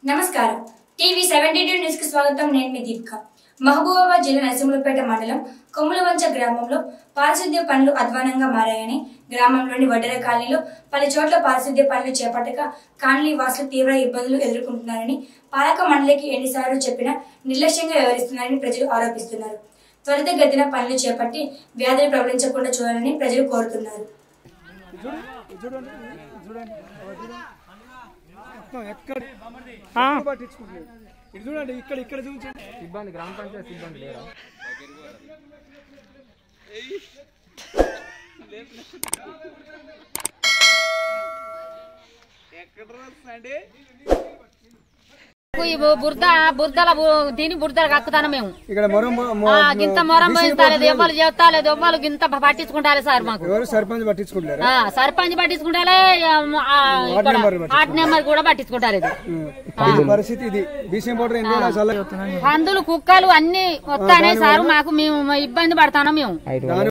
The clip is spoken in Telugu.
నమస్కారం టీవీ సెవెంటీ టూ న్యూస్ కి స్వాగతం నేను మీ దీపిక మహబూబాబాద్ జిల్లా నరసింహులపేట మండలం కొమ్ములవంచ గ్రామంలో పారిశుద్ధ్య పనులు అధ్వానంగా మారాయని గ్రామంలోని వడ్డెర కాలనీలో పలు చోట్ల పారిశుద్ధ్య పనులు చేపట్టక కాలనీ వాసులు తీవ్ర ఇబ్బందులు ఎదుర్కొంటున్నారని పాలక మండలికి ఎన్నిసార్లు చెప్పినా నిర్లక్ష్యంగా వ్యవహరిస్తున్నారని ప్రజలు ఆరోపిస్తున్నారు త్వరితగతిన పనులు చేపట్టి వ్యాధులు ప్రబలించకుండా చూడాలని ప్రజలు కోరుతున్నారు చూడండి చూడండి మొత్తం ఎక్కడ పట్టించుకుంటున్నారు ఇది చూడండి ఇక్కడ ఇక్కడ చూపించండి సిబ్బంది గ్రామ పంచాయతీ సిబ్బంది లేరా ఈ బు- బురద బురదల బు- దీని బురదలు కక్కుతాను మేము ఇక్కడ మొరం మొ- ఆ, గింత మొరం పోయిస్తాలేదు ఎవ్వరు చేస్తాలేదు ఎవ్వరు గింత పట్టించుకుంటారు సార్ మాకు ఎవరు సర్పంచ్ పట్టించుకుంటారా ఆ, సర్పంచ్ పట్టించుకుంటారే ఆ, ఇక్కడ నెంబర్ పట్టించుకుంటారు. ఆర్ట్ నెంబర్ కూడా పట్టించుకుంటారు ఇది ఈ పరిస్థితి ఇది బీసీఎం పౌడర్ ఎన్ని రోజులు చల్లగా పందులు కుక్కలు అన్ని వస్తానే సార్ మాకు మేము ఇబ్బంది పడతాను మేము దాని